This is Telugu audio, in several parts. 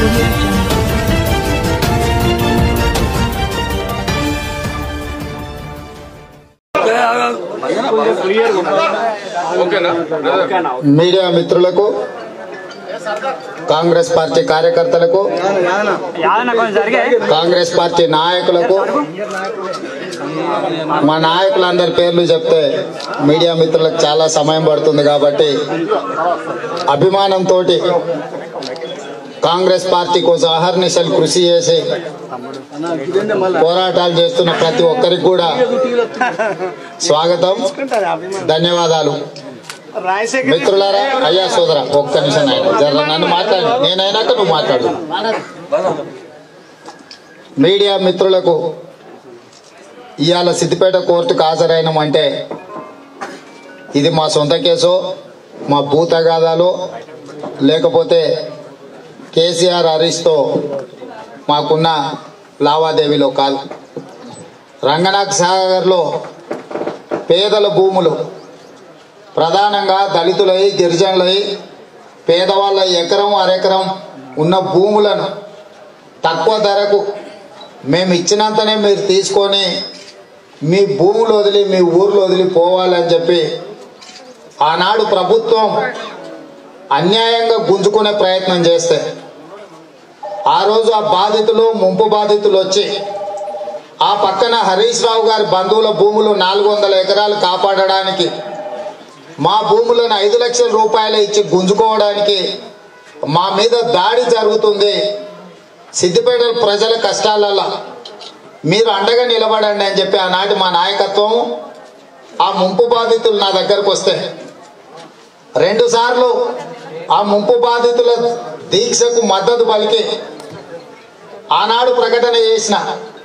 audio jungle. ఓకేనా బ్రదర్ మీడియా మిత్రులకు కాంగ్రెస్ పార్టీ కార్యకర్తలకు కాంగ్రెస్ పార్టీ నాయకులకు మా నాయకులందరి పేర్లు చెప్తే మీడియా మిత్రులకు చాలా సమయం పడుతుంది కాబట్టి అభిమానంతో కాంగ్రెస్ పార్టీ కోసం అహర్నిశలు కృషి చేసి పోరాటాలు చేస్తున్న ప్రతి ఒక్కరికి కూడా స్వాగతం ధన్యవాదాలు మిత్రులారా అయ్యా సోదరా ఒక్క నిమిషం ఆయన జర నన్ను మాట్లాడు నేనైనాక నువ్వు మాట్లాడు మీడియా మిత్రులకు ఇవాళ సిద్దిపేట కోర్టుకు హాజరైనామంటే ఇది మా సొంత కేసో మా భూతగాదాలో లేకపోతే కేసీఆర్ హరీష్తో మాకున్న లావాదేవీలో కాదు రంగనాథ్ సాగర్లో పేదల భూములు ప్రధానంగా దళితులై గిరిజనులై పేదవాళ్ళ ఎకరం అరెకరం ఉన్న భూములను తక్కువ ధరకు మేము ఇచ్చినంతనే మీరు తీసుకొని మీ భూములు వదిలి మీ ఊర్లో వదిలి పోవాలని చెప్పి ఆనాడు ప్రభుత్వం అన్యాయంగా గుంజుకునే ప్రయత్నం చేస్తే ఆ రోజు ఆ బాధితులు ముంపు బాధితులు వచ్చి ఆ పక్కన హరీష్ రావు గారి బంధువుల భూములు నాలుగు వందల ఎకరాలు కాపాడడానికి మా భూములను ఐదు లక్షల రూపాయలు ఇచ్చి గుంజుకోవడానికి మా మీద దాడి జరుగుతుంది సిద్దిపేట ప్రజల కష్టాలలో మీరు అండగా నిలబడండి అని చెప్పి ఆనాటి మా నాయకత్వం ఆ ముంపు బాధితులు నా దగ్గరకు వస్తే రెండు సార్లు ఆ ముంపు బాధితుల దీక్షకు మద్దతు పలికి ఆనాడు ప్రకటన చేసిన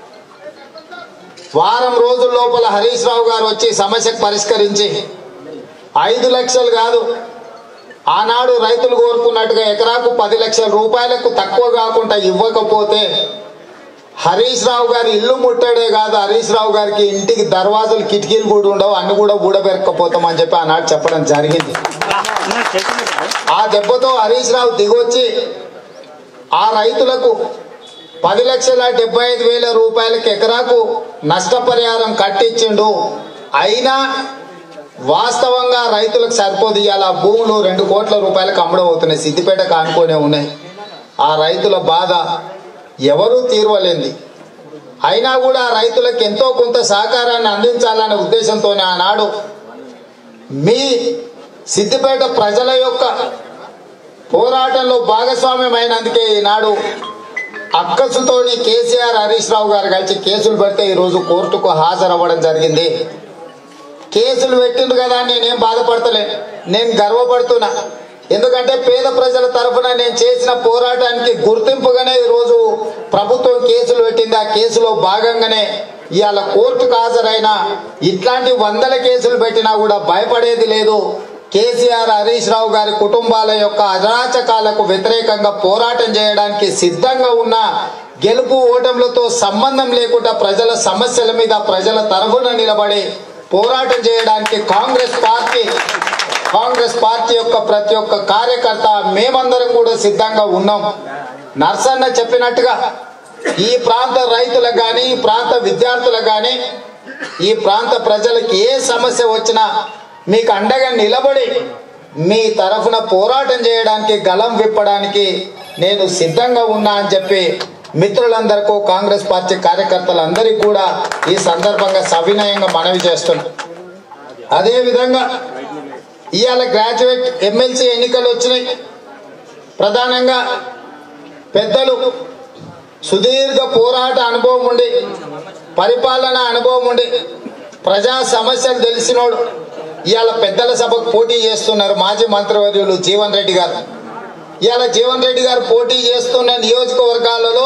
వారం రోజుల లోపల హరీష్ రావు గారు వచ్చి సమస్యకు పరిష్కరించి ఐదు లక్షలు కాదు ఆనాడు రైతులు కోరుకున్నట్టుగా ఎకరాకు పది లక్షల రూపాయలకు తక్కువ కాకుండా ఇవ్వకపోతే హరీష్ రావు గారి ఇల్లు ముట్టాడే కాదు హరీష్ రావు గారికి ఇంటికి దర్వాజలు కిటికీలు కూడా ఉండవు అన్ని కూడా ఊడబెరకపోతామని చెప్పి ఆనాడు చెప్పడం జరిగింది ఆ దెబ్బతో హరీష్ రావు దిగొచ్చి ఆ రైతులకు పది లక్షల డెబ్బై ఐదు వేల రూపాయలకి ఎకరాకు నష్టపరిహారం కట్టించిండు అయినా వాస్తవంగా రైతులకు సరిపోదు ఇవాళ ఆ భూములు రెండు కోట్ల రూపాయలకు అమ్ముడవుతున్నాయి సిద్దిపేట కానుకొనే ఉన్నాయి ఆ రైతుల బాధ ఎవరూ తీర్వలేంది అయినా కూడా ఆ రైతులకు ఎంతో కొంత సహకారాన్ని అందించాలనే ఉద్దేశంతోనే ఆనాడు మీ సిద్దిపేట ప్రజల యొక్క పోరాటంలో భాగస్వామ్యమైనందుకే ఈనాడు అక్కసుతోని కేసీఆర్ హరీష్ రావు గారు కలిసి కేసులు పెడితే ఈరోజు కోర్టుకు హాజరవ్వడం జరిగింది కేసులు పెట్టిండ్రు కదా అని నేనేం బాధపడతలే నేను గర్వపడుతున్నా ఎందుకంటే పేద ప్రజల తరఫున నేను చేసిన పోరాటానికి గుర్తింపుగానే ఈరోజు ప్రభుత్వం కేసులు పెట్టింది ఆ కేసులో భాగంగానే ఇవాళ కోర్టుకు హాజరైన ఇట్లాంటి వందల కేసులు పెట్టినా కూడా భయపడేది లేదు కేసీఆర్ హరీష్ రావు గారి కుటుంబాల యొక్క అరాచకాలకు వ్యతిరేకంగా పోరాటం చేయడానికి సిద్ధంగా ఉన్న గెలుపు ఓటములతో సంబంధం లేకుండా ప్రజల సమస్యల మీద ప్రజల తరఫున నిలబడి పోరాటం చేయడానికి కాంగ్రెస్ పార్టీ కాంగ్రెస్ పార్టీ యొక్క ప్రతి ఒక్క కార్యకర్త మేమందరం కూడా సిద్ధంగా ఉన్నాం నర్సన్న చెప్పినట్టుగా ఈ ప్రాంత రైతులకు కానీ ఈ ప్రాంత విద్యార్థులకు కానీ ఈ ప్రాంత ప్రజలకు ఏ సమస్య వచ్చినా మీకు అండగా నిలబడి మీ తరఫున పోరాటం చేయడానికి గలం విప్పడానికి నేను సిద్ధంగా ఉన్నా అని చెప్పి మిత్రులందరికీ కాంగ్రెస్ పార్టీ కార్యకర్తలందరికీ కూడా ఈ సందర్భంగా సవినయంగా మనవి చేస్తున్నా అదేవిధంగా ఇవాళ గ్రాడ్యుయేట్ ఎమ్మెల్సీ ఎన్నికలు వచ్చినాయి ప్రధానంగా పెద్దలు సుదీర్ఘ పోరాట అనుభవం ఉండి పరిపాలన అనుభవం ఉండి ప్రజా సమస్యలు తెలిసినోడు ఇవాళ పెద్దల సభకు పోటీ చేస్తున్నారు మాజీ మంత్రివర్యులు జీవన్ రెడ్డి గారు ఇవాళ జీవన్ రెడ్డి గారు పోటీ చేస్తున్న నియోజకవర్గాలలో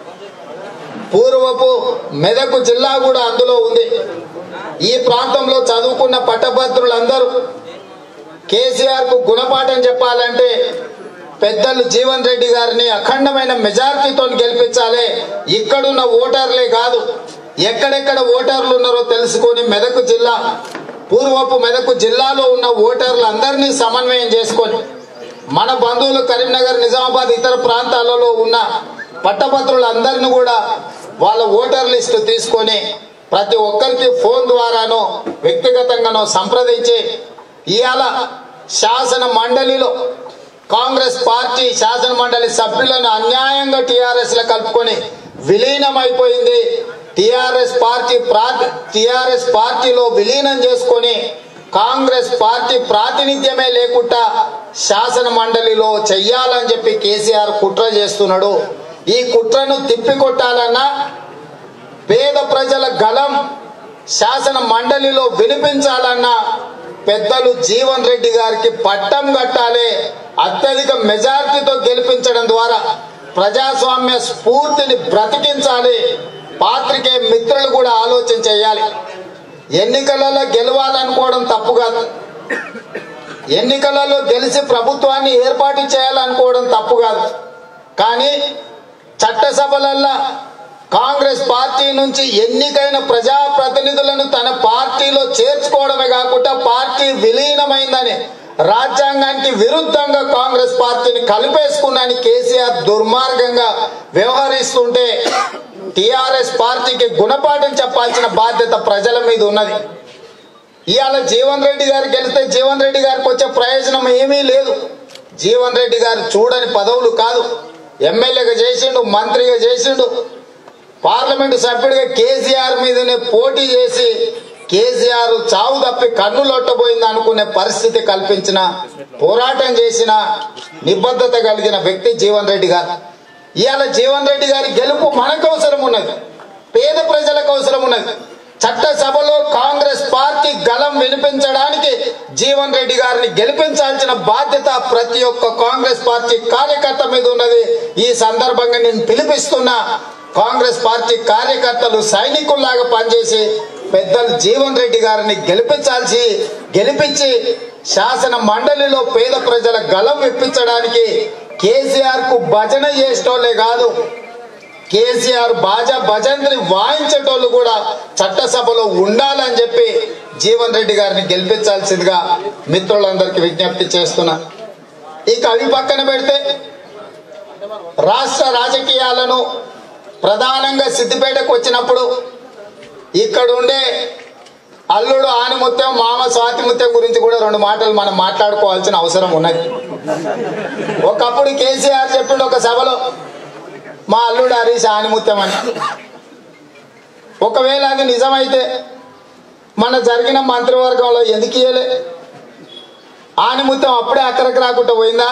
పూర్వపు మెదకు జిల్లా కూడా అందులో ఉంది ఈ ప్రాంతంలో చదువుకున్న పట్టభద్రులందరూ కేసీఆర్ కు గుణపాఠం చెప్పాలంటే పెద్దలు జీవన్ రెడ్డి గారిని అఖండమైన మెజారిటీతో గెలిపించాలి ఇక్కడున్న ఓటర్లే కాదు ఎక్కడెక్కడ ఓటర్లు ఉన్నారో తెలుసుకొని మెదకు జిల్లా పూర్వపు మెదకు జిల్లాలో ఉన్న ఓటర్లు అందరినీ సమన్వయం చేసుకొని మన బంధువులు కరీంనగర్ నిజామాబాద్ ఇతర ప్రాంతాలలో ఉన్న పట్టభద్రులందరినీ కూడా వాళ్ళ ఓటర్ లిస్టు తీసుకొని ప్రతి ఒక్కరికి ఫోన్ ద్వారానో వ్యక్తిగతంగానో సంప్రదించి ఇవాళ శాసన మండలిలో కాంగ్రెస్ పార్టీ శాసన మండలి సభ్యులను అన్యాయంగా టిఆర్ఎస్ లో కలుపుకొని విలీనమైపోయింది టిఆర్ఎస్ పార్టీ టిఆర్ఎస్ పార్టీలో విలీనం చేసుకొని కాంగ్రెస్ పార్టీ ప్రాతినిధ్యమే లేకుండా శాసన మండలిలో చెయ్యాలని చెప్పి కేసీఆర్ కుట్ర చేస్తున్నాడు ఈ కుట్రను తిప్పికొట్టాలన్నా పేద ప్రజల గలం శాసన మండలిలో వినిపించాలన్నా పెద్దలు జీవన్ రెడ్డి గారికి పట్టం కట్టాలి అత్యధిక మెజార్టీతో గెలిపించడం ద్వారా ప్రజాస్వామ్య స్ఫూర్తిని బ్రతికించాలి పాత్రికే మిత్రులు కూడా ఆలోచన చేయాలి ఎన్నికలలో గెలవాలనుకోవడం తప్పు కాదు ఎన్నికలలో గెలిచి ప్రభుత్వాన్ని ఏర్పాటు చేయాలనుకోవడం తప్పు కాదు కానీ చట్టసభలల్లో కాంగ్రెస్ పార్టీ నుంచి ఎన్నికైన ప్రజాప్రతినిధులను తన పార్టీలో చేర్చుకోవడమే కాకుండా పార్టీ విలీనమైందని రాజ్యాంగానికి విరుద్ధంగా కాంగ్రెస్ పార్టీని కలిపేసుకున్నాని కేసీఆర్ దుర్మార్గంగా వ్యవహరిస్తుంటే టిఆర్ఎస్ పార్టీకి గుణపాఠం చెప్పాల్సిన బాధ్యత ప్రజల మీద ఉన్నది ఇవాళ జీవన్ రెడ్డి గారు గెలిస్తే జీవన్ రెడ్డి గారికి వచ్చే ప్రయోజనం ఏమీ లేదు జీవన్ రెడ్డి గారు చూడని పదవులు కాదు ఎమ్మెల్యేగా చేసిండు మంత్రిగా చేసిండు పార్లమెంటు సభ్యుడిగా కేసీఆర్ మీదనే పోటీ చేసి కేసీఆర్ చావు తప్పి కన్ను లొట్టబోయింది అనుకునే పరిస్థితి కల్పించిన పోరాటం చేసిన నిబద్ధత కలిగిన వ్యక్తి జీవన్ రెడ్డి గారు ఇవాళ జీవన్ రెడ్డి గారి గెలుపు మనకు అవసరం ఉన్నది పేద ప్రజలకు అవసరం ఉన్నది చట్టసభలో కాంగ్రెస్ పార్టీ గలం వినిపించడానికి జీవన్ రెడ్డి గారిని గెలిపించాల్సిన బాధ్యత ప్రతి ఒక్క కాంగ్రెస్ పార్టీ కార్యకర్త మీద ఉన్నది ఈ సందర్భంగా నేను పిలిపిస్తున్నా కాంగ్రెస్ పార్టీ కార్యకర్తలు సైనికుల్లాగా పనిచేసి పెద్దలు జీవన్ రెడ్డి గారిని గెలిపించాల్సి గెలిపించి శాసన మండలిలో పేద ప్రజల గలం విప్పించడానికి కేసీఆర్ కు భజన చేసేటోళ్ళే కాదు కేసీఆర్ బాజా భజంత్రి వాయించేటోళ్ళు కూడా చట్టసభలో ఉండాలని చెప్పి జీవన్ రెడ్డి గారిని గెలిపించాల్సిందిగా మిత్రులందరికీ విజ్ఞప్తి చేస్తున్నా ఇక అవి పక్కన పెడితే రాష్ట్ర రాజకీయాలను ప్రధానంగా సిద్దిపేటకు వచ్చినప్పుడు ఇక్కడ ఉండే అల్లుడు ఆనిముత్యం మామ స్వాతిముత్యం గురించి కూడా రెండు మాటలు మనం మాట్లాడుకోవాల్సిన అవసరం ఉన్నది ఒకప్పుడు కేసీఆర్ చెప్పిండు ఒక సభలో మా అల్లుడు హరీష్ ఆనిముత్యం అని ఒకవేళ అది నిజమైతే మన జరిగిన మంత్రివర్గంలో ఎందుకు ఇయ్యలే ఆనిముత్యం అప్పుడే అక్కడికి రాకుండా పోయిందా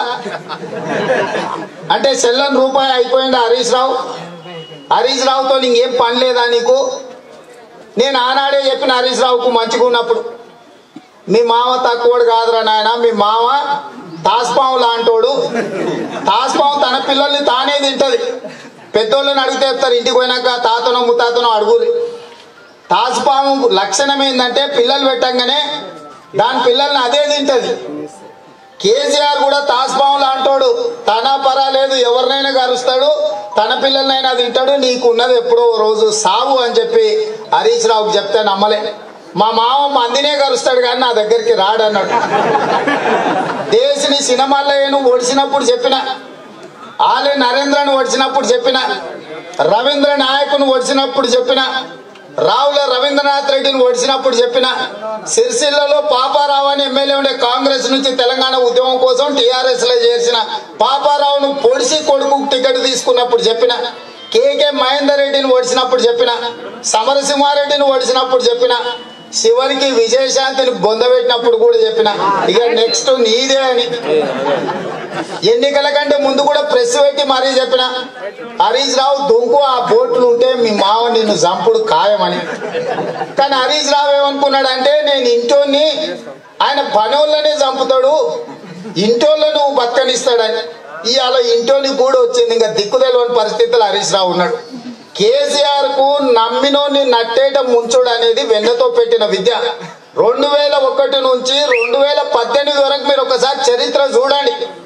అంటే సెల్లని రూపాయి అయిపోయిందా హరీష్ రావు హరీష్ రావుతో ఇంకేం పని లేదా నీకు నేను ఆనాడే చెప్పిన హరీష్ రావుకు మంచిగా ఉన్నప్పుడు మీ మామ తక్కువడు కాదురా నాయన మీ మామ తాస్పాము లాంటోడు తాస్పాము తన పిల్లల్ని తానే తింటది పెద్దోళ్ళని అడిగితే చెప్తారు ఇంటికి పోయినాక తాతనో ముత్తాతనో అడుగురి తాసుపాము లక్షణం ఏంటంటే పిల్లలు పెట్టంగానే దాని పిల్లల్ని అదే తింటది కేసీఆర్ కూడా తాస్పాము లాంటోడు తన పరా లేదు ఎవరినైనా కరుస్తాడు తన పిల్లలనైనా తింటాడు నీకున్నది ఎప్పుడో ఓ రోజు సావు అని చెప్పి హరీష్ రావుకి చెప్తే నమ్మలే మా మామ మందినే కరుస్తాడు కానీ నా దగ్గరికి రాడు అన్నాడు దేశిని సినిమాల్లో ఒడిసినప్పుడు చెప్పిన ఆలే నరేంద్రను ఒడిచినప్పుడు చెప్పిన రవీంద్ర నాయకును ఒడిచినప్పుడు చెప్పిన రావుల రవీంద్రనాథ్ రెడ్డిని ఒడిచినప్పుడు చెప్పిన సిరిసిల్లలో పాపారావు అని ఎమ్మెల్యే ఉండే కాంగ్రెస్ నుంచి తెలంగాణ ఉద్యమం కోసం టీఆర్ఎస్ లో చేర్చిన పాపారావును పొడిసి కొడుకు టికెట్ తీసుకున్నప్పుడు చెప్పిన కేకే మహేందర్ రెడ్డిని ఓడిచినప్పుడు చెప్పిన సమరసింహారెడ్డిని ఓడిచినప్పుడు చెప్పిన శివరికి విజయశాంతిని బొందబెట్టినప్పుడు కూడా చెప్పిన ఇక నెక్స్ట్ నీదే అని ఎన్నికల కంటే ముందు కూడా ప్రెస్ పెట్టి మరీ చెప్పిన హరీష్ రావు దుంకు ఆ బోట్లు ఉంటే మీ మావ నిన్ను చంపుడు ఖాయమని కానీ హరీష్ రావు ఏమనుకున్నాడంటే నేను ఇంటోని ఆయన పనోళ్ళనే చంపుతాడు ఇంటోళ్ళ నువ్వు బతకనిస్తాడని ఇవాళ ఇంటోని కూడా వచ్చింది ఇంకా దిక్కుదలవని పరిస్థితులు హరీష్ రావు ఉన్నాడు కేసీఆర్ కు నమ్మినోని నట్టేట ముంచుడు అనేది వెన్నతో పెట్టిన విద్య రెండు వేల ఒకటి నుంచి రెండు వేల పద్దెనిమిది వరకు మీరు ఒకసారి చరిత్ర చూడండి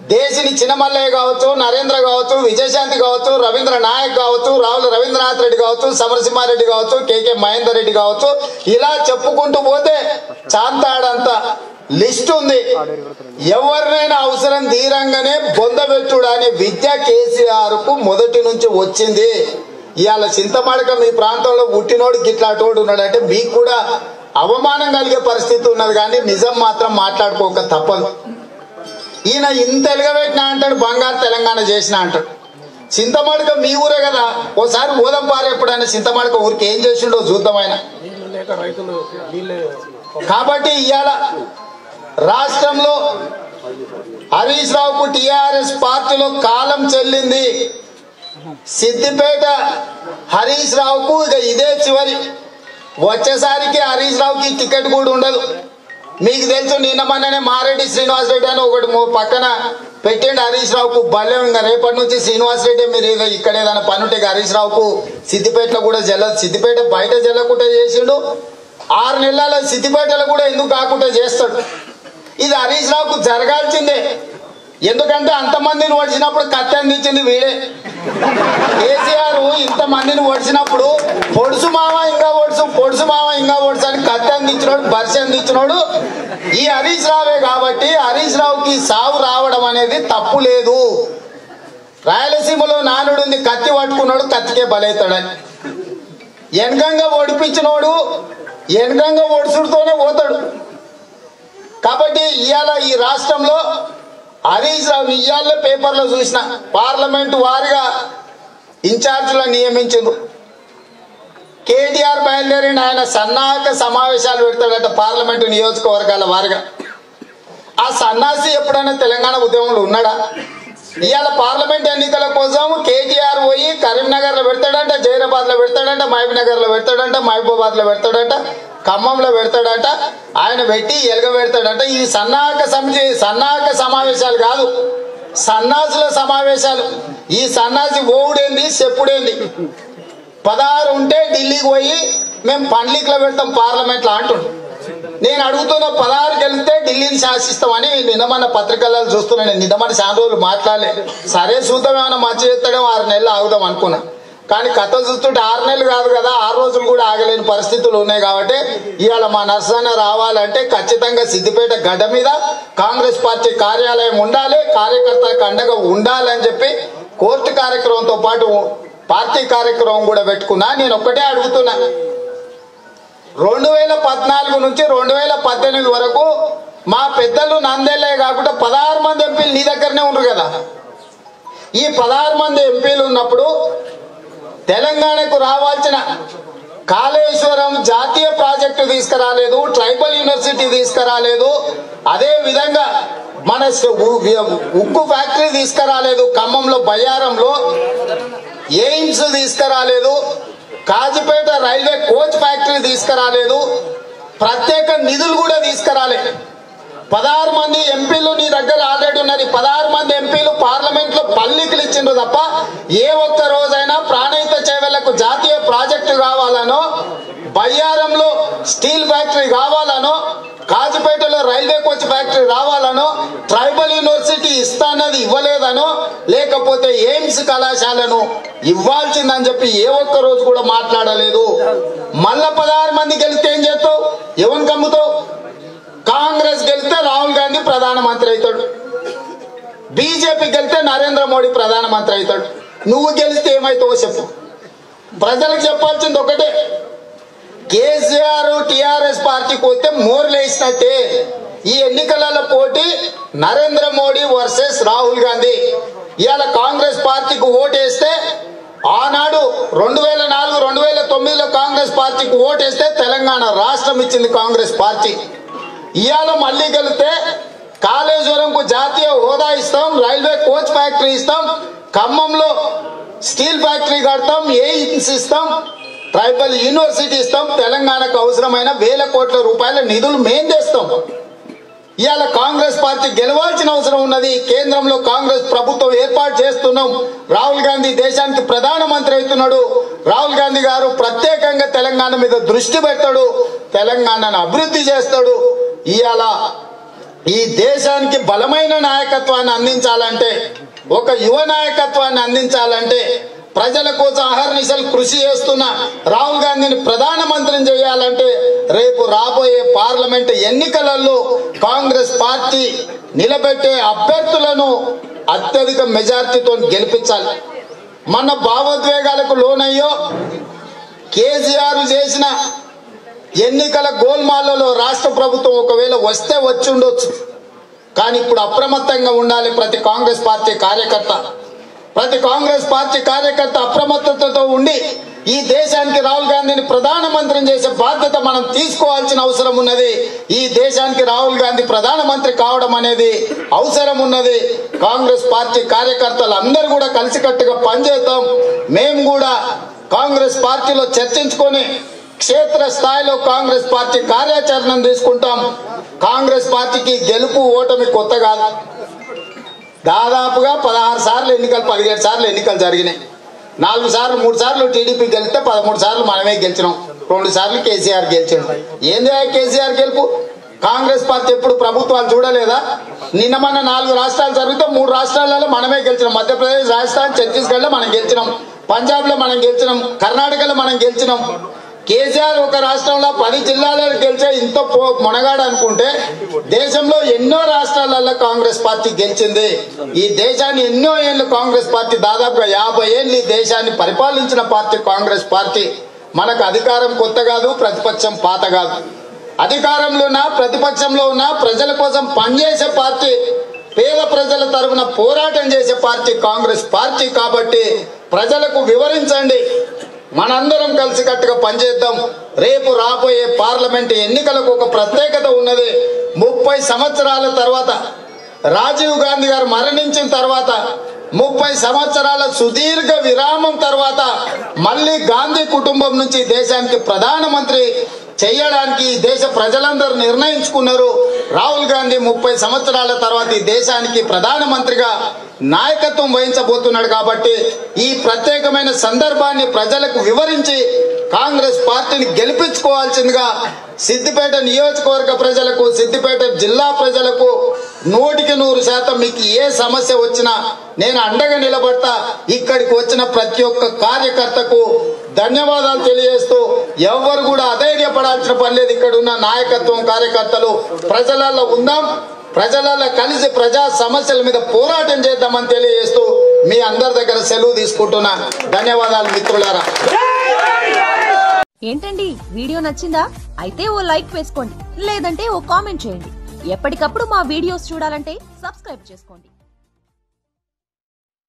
దేశిని చిన్నమల్లయ్య కావచ్చు నరేంద్ర కావచ్చు విజయశాంతి కావచ్చు రవీంద్ర నాయక్ కావచ్చు రావుల రవీంద్రనాథ్ రెడ్డి కావచ్చు సమరసింహారెడ్డి కావచ్చు కేకే మహేందర్ రెడ్డి కావచ్చు ఇలా చెప్పుకుంటూ పోతే చాంతాడంత లిస్ట్ ఉంది ఎవరినైనా అవసరం తీరంగానే బొందబెట్టుడు అనే విద్య కేసీఆర్ కు మొదటి నుంచి వచ్చింది ఇవాళ చింతమడక మీ ప్రాంతంలో పుట్టినోడు గిట్లాటోడు ఉన్నాడంటే మీకు కూడా అవమానం కలిగే పరిస్థితి ఉన్నది కానీ నిజం మాత్రం మాట్లాడుకోక తప్పదు ఈయన ఇంత ఎలుగబెట్టినా అంటాడు బంగారు తెలంగాణ చేసిన అంటాడు చింతమడక మీ ఊరే కదా ఓసారి ఊదం పారు ఎప్పుడైనా చింతమడక ఊరికి ఏం చేసిండో చూద్దాం ఆయన నీళ్లు లేక రైతులు నీళ్ళు కాబట్టి ఇవాళ రాష్ట్రంలో హరీష్ రావుకు టిఆర్ఎస్ పార్టీలో కాలం చెల్లింది సిద్దిపేట హరీష్ రావుకు ఇక ఇదే చివరి వచ్చేసరికి హరీష్ రావుకి టికెట్ కూడా ఉండదు మీకు తెలుసు నిన్న మొన్ననే మారెడ్డి శ్రీనివాస్ రెడ్డి అని ఒకటి మో- పక్కన పెట్టండి హరీష్ రావుకు బల్లెం ఇంకా రేపటి నుంచి శ్రీనివాస్ రెడ్డి మీరు ఏదో ఇక్కడ ఏదైనా పని ఉంటే ఇక హరీష్ రావుకు సిద్దిపేటలో కూడా జల్ల సిద్దిపేట బయట జల్లకుండా చేసిండు ఆరు నెలల సిద్దిపేటలో కూడా ఎందుకు కాకుండా చేస్తాడు ఇది హరీష్ రావుకు జరగాల్సిందే ఎందుకంటే అంతమందిని ఓడిచినప్పుడు కత్తి అందించింది వీడే కేసీఆర్ ఇంత మందిని ఓడిచినప్పుడు పొడుసు మామ ఇంకా ఓడుసు పొడుసు మామ ఇంకా ఓడుసు అని కత్తి అందించినోడు బరిసి అందించినోడు ఈ హరీష్ రావే కాబట్టి హరీష్ రావుకి సావు రావడం అనేది తప్పు లేదు రాయలసీమలో నానుడుంది కత్తి పట్టుకున్నాడు కత్తికే బలవుతాడని వెనకంగా ఓడిపించినోడు వెనకంగా ఓడుసుడుతోనే పోతాడు కాబట్టి ఇవాళ ఈ రాష్ట్రంలో హరీష్ రావు ఇవాళ పేపర్లో చూసిన పార్లమెంటు వారిగా ఇన్ఛార్జీలను నియమించారు కేటీఆర్ బయలుదేరిన ఆయన సన్నాహక సమావేశాలు పెడతాడట పార్లమెంటు నియోజకవర్గాల వారిగా ఆ సన్నాసి ఎప్పుడైనా తెలంగాణ ఉద్యమంలో ఉన్నాడా ఇవాళ పార్లమెంట్ ఎన్నికల కోసం కేటీఆర్ పోయి కరీంనగర్ లో పెడతాడంట జైరాబాద్ లో పెడతాడంట మహబూబ్నగర్ లో పెడతాడంట మహబూబాద్ లో పెడతాడంట ఖమ్మంలో పెడతాడంట ఆయన పెట్టి ఎలుగ పెడతాడంట ఈ సన్నాహక సమితి సన్నాహక సమావేశాలు కాదు సన్నాసుల సమావేశాలు ఈ సన్నాసి ఓవుడేంది చెప్పుడేంది పదహారు ఉంటే ఢిల్లీకి పోయి మేము పండ్లిక్లో పెడతాం పార్లమెంట్లో అంటుండు నేను అడుగుతున్న పదహారుకి వెళ్తే ఢిల్లీని శాసిస్తామని నిన్నమన్న పత్రికల్లో చూస్తున్నాను నేను నిన్నమన్న చాలా రోజులు మాట్లాడలే సరే చూద్దాం ఏమైనా మంచి చేస్తాడేమో ఆరు నెలలు ఆగుదాం అనుకున్నా కానీ కథ చూస్తుంటే ఆరు నెలలు కాదు కదా ఆరు రోజులు కూడా ఆగలేని పరిస్థితులు ఉన్నాయి కాబట్టి ఇవాళ మా నర్సన్న రావాలంటే ఖచ్చితంగా సిద్దిపేట గడ్డ మీద కాంగ్రెస్ పార్టీ కార్యాలయం ఉండాలి కార్యకర్తలకు అండగా ఉండాలని చెప్పి కోర్టు కార్యక్రమంతో పాటు పార్టీ కార్యక్రమం కూడా పెట్టుకున్నా నేను ఒక్కటే అడుగుతున్నా రెండు వేల పద్నాలుగు నుంచి రెండు వేల పద్దెనిమిది వరకు మా పెద్దలు నందేలే కాకుండా పదహారు మంది ఎంపీలు నీ దగ్గరనే ఉన్నారు కదా ఈ పదహారు మంది ఎంపీలు ఉన్నప్పుడు తెలంగాణకు రావాల్సిన కాళేశ్వరం జాతీయ ప్రాజెక్టు తీసుకురాలేదు ట్రైబల్ యూనివర్సిటీ తీసుకురాలేదు అదే విధంగా మన స- ఉ- ఉక్కు ఫ్యాక్టరీ తీసుకురాలేదు ఖమ్మంలో బయ్యారంలో ఎయిమ్స్ తీసుకురాలేదు కాజిపేట రైల్వే కోచ్ ఫ్యాక్టరీ తీసుకురాలేదు ప్రత్యేక నిధులు కూడా తీసుకురాలేదు పదహారు మంది ఎంపీలు నీ దగ్గర ఆల్రెడీ ఉన్నారు ఈ పదహారు మంది ఎంపీలు పార్లమెంట్ లో పల్లికలు ఇచ్చిండ్రు తప్ప ఏ ఒక్క రోజైనా ప్రాణహిత చేవలకు జాతీయ ప్రాజెక్టు కావాలనో బయ్యారంలో స్టీల్ ఫ్యాక్టరీ కావాలనో కాజిపేటలో రైల్వే కోచ్ ఫ్యాక్టరీ రావాలనో ట్రైబల్ యూనివర్సిటీ ఇస్తానది ఇవ్వలేదనో లేకపోతే ఎయిమ్స్ కళాశాలను ఇవ్వాల్సిందని చెప్పి ఏ ఒక్క రోజు కూడా మాట్లాడలేదు మళ్ళా పదహారు మంది గెలిస్తే ఏం చేస్తావు ఎవరిని కమ్ముతావు కాంగ్రెస్ గెలిస్తే రాహుల్ గాంధీ ప్రధానమంత్రి అవుతాడు బీజేపీ గెలిస్తే నరేంద్ర మోడీ ప్రధానమంత్రి అవుతాడు నువ్వు గెలిస్తే ఏమవుతావో చెప్పు ప్రజలకు చెప్పాల్సింది ఒకటే కేసీఆర్ టిఆర్ఎస్ పార్టీకి వస్తే మోర్లు వేసినట్టే ఈ ఎన్నికలలో పోటీ నరేంద్ర మోడీ వర్సెస్ రాహుల్ గాంధీ ఇవాళ కాంగ్రెస్ పార్టీకి ఓటేస్తే ఆనాడు రెండు వేల నాలుగు రెండు వేల తొమ్మిదిలో కాంగ్రెస్ పార్టీకి ఓటేస్తే తెలంగాణ రాష్ట్రం ఇచ్చింది కాంగ్రెస్ పార్టీ ఇవాళ మళ్ళీ గెలితే కాళేశ్వరంకు జాతీయ హోదా ఇస్తాం రైల్వే కోచ్ ఫ్యాక్టరీ ఇస్తాం ఖమ్మంలో స్టీల్ ఫ్యాక్టరీ కడతాం ఎయిమ్స్ ఇస్తాం ట్రైబల్ యూనివర్సిటీ ఇస్తాం తెలంగాణకు అవసరమైన వేల కోట్ల రూపాయల నిధులు మేం తెస్తాం ఇవాళ కాంగ్రెస్ పార్టీ గెలవాల్సిన అవసరం ఉన్నది కేంద్రంలో కాంగ్రెస్ ప్రభుత్వం ఏర్పాటు చేస్తున్నాం రాహుల్ గాంధీ దేశానికి ప్రధానమంత్రి అవుతున్నాడు రాహుల్ గాంధీ గారు ప్రత్యేకంగా తెలంగాణ మీద దృష్టి పెడతాడు తెలంగాణను అభివృద్ధి చేస్తాడు ఇవాళ ఈ దేశానికి బలమైన నాయకత్వాన్ని అందించాలంటే ఒక యువ నాయకత్వాన్ని అందించాలంటే ప్రజల కోసం అహర్నిశలు కృషి చేస్తున్న రాహుల్ గాంధీని ప్రధానమంత్రిని చేయాలంటే రేపు రాబోయే పార్లమెంట్ ఎన్నికలలో కాంగ్రెస్ పార్టీ నిలబెట్టే అభ్యర్థులను అత్యధిక మెజార్టీతో గెలిపించాలి మన భావోద్వేగాలకు లోనయ్యో కేసీఆర్ చేసిన ఎన్నికల గోల్మాలలో రాష్ట్ర ప్రభుత్వం ఒకవేళ వస్తే వచ్చి ఉండొచ్చు కానీ ఇప్పుడు అప్రమత్తంగా ఉండాలి ప్రతి కాంగ్రెస్ పార్టీ కార్యకర్త ప్రతి కాంగ్రెస్ పార్టీ కార్యకర్త అప్రమత్తతతో ఉండి ఈ దేశానికి రాహుల్ గాంధీని ప్రధానమంత్రిని చేసే బాధ్యత మనం తీసుకోవాల్సిన అవసరం ఉన్నది ఈ దేశానికి రాహుల్ గాంధీ ప్రధానమంత్రి కావడం అనేది అవసరం ఉన్నది కాంగ్రెస్ పార్టీ కార్యకర్తలు అందరూ కూడా కలిసికట్టుగా పనిచేద్దాం మేము కూడా కాంగ్రెస్ పార్టీలో చర్చించుకొని క్షేత్ర స్థాయిలో కాంగ్రెస్ పార్టీ కార్యాచరణను తీసుకుంటాం కాంగ్రెస్ పార్టీకి గెలుపు ఓటమి కొత్త కాదు దాదాపుగా పదహారు సార్లు ఎన్నికలు పదిహేడు సార్లు ఎన్నికలు జరిగినాయి నాలుగు సార్లు మూడు సార్లు టీడీపీ గెలిస్తే పదమూడు సార్లు మనమే గెలిచినాం రెండు సార్లు కేసీఆర్ గెలిచాడు ఏంది ఆ కేసీఆర్ గెలుపు కాంగ్రెస్ పార్టీ ఎప్పుడు ప్రభుత్వాలు చూడలేదా నిన్న మన నాలుగు రాష్ట్రాలు జరిగితే మూడు రాష్ట్రాలలో మనమే గెలిచినాం మధ్యప్రదేశ్ రాజస్థాన్ ఛత్తీస్గఢ్ లో మనం గెలిచినాం పంజాబ్ లో మనం గెలిచినాం కర్ణాటకలో మనం గెలిచినాం కేసీఆర్ ఒక రాష్ట్రంలో పది జిల్లాలలో గెలిచే ఇంత పో- మొనగాడు అనుకుంటే దేశంలో ఎన్నో రాష్ట్రాలలో కాంగ్రెస్ పార్టీ గెలిచింది ఈ దేశాన్ని ఎన్నో ఏళ్ళు కాంగ్రెస్ పార్టీ దాదాపుగా యాభై ఏళ్ళు ఈ దేశాన్ని పరిపాలించిన పార్టీ కాంగ్రెస్ పార్టీ మనకు అధికారం కొత్త కాదు ప్రతిపక్షం పాత కాదు అధికారంలో ఉన్న ప్రతిపక్షంలో ఉన్న ప్రజల కోసం పనిచేసే పార్టీ పేద ప్రజల తరఫున పోరాటం చేసే పార్టీ కాంగ్రెస్ పార్టీ కాబట్టి ప్రజలకు వివరించండి మనందరం కలిసికట్టుగా పనిచేద్దాం రేపు రాబోయే పార్లమెంట్ ఎన్నికలకు ఒక ప్రత్యేకత ఉన్నది ముప్పై సంవత్సరాల తర్వాత రాజీవ్ గాంధీ గారు మరణించిన తర్వాత ముప్పై సంవత్సరాల సుదీర్ఘ విరామం తర్వాత మళ్ళీ గాంధీ కుటుంబం నుంచి దేశానికి ప్రధానమంత్రి చేయడానికి ఈ దేశ ప్రజలందరూ నిర్ణయించుకున్నారు రాహుల్ గాంధీ ముప్పై సంవత్సరాల తర్వాత ఈ దేశానికి ప్రధానమంత్రిగా నాయకత్వం వహించబోతున్నాడు కాబట్టి ఈ ప్రత్యేకమైన సందర్భాన్ని ప్రజలకు వివరించి కాంగ్రెస్ పార్టీని గెలిపించుకోవాల్సిందిగా సిద్దిపేట నియోజకవర్గ ప్రజలకు సిద్దిపేట జిల్లా ప్రజలకు నూటికి నూరు శాతం మీకు ఏ సమస్య వచ్చినా నేను అండగా నిలబడతా ఇక్కడికి వచ్చిన ప్రతి ఒక్క కార్యకర్తకు ధన్యవాదాలు తెలియజేస్తూ ఎవరు కూడా అధైర్యపడాల్సిన పని లేదు ఇక్కడ ఉన్న నాయకత్వం కార్యకర్తలు ప్రజలలో ఉందాం ప్రజలలో కలిసి ప్రజా సమస్యల మీద పోరాటం చేద్దామని తెలియజేస్తూ మీ అందరి దగ్గర సెలవు తీసుకుంటున్నా ధన్యవాదాలు మిత్రులారా ఏంటండి వీడియో నచ్చిందా అయితే ఓ లైక్ వేసుకోండి లేదంటే ఓ కామెంట్ చేయండి ఎప్పటికప్పుడు మా వీడియోస్ చూడాలంటే సబ్స్క్రైబ్ చేసుకోండి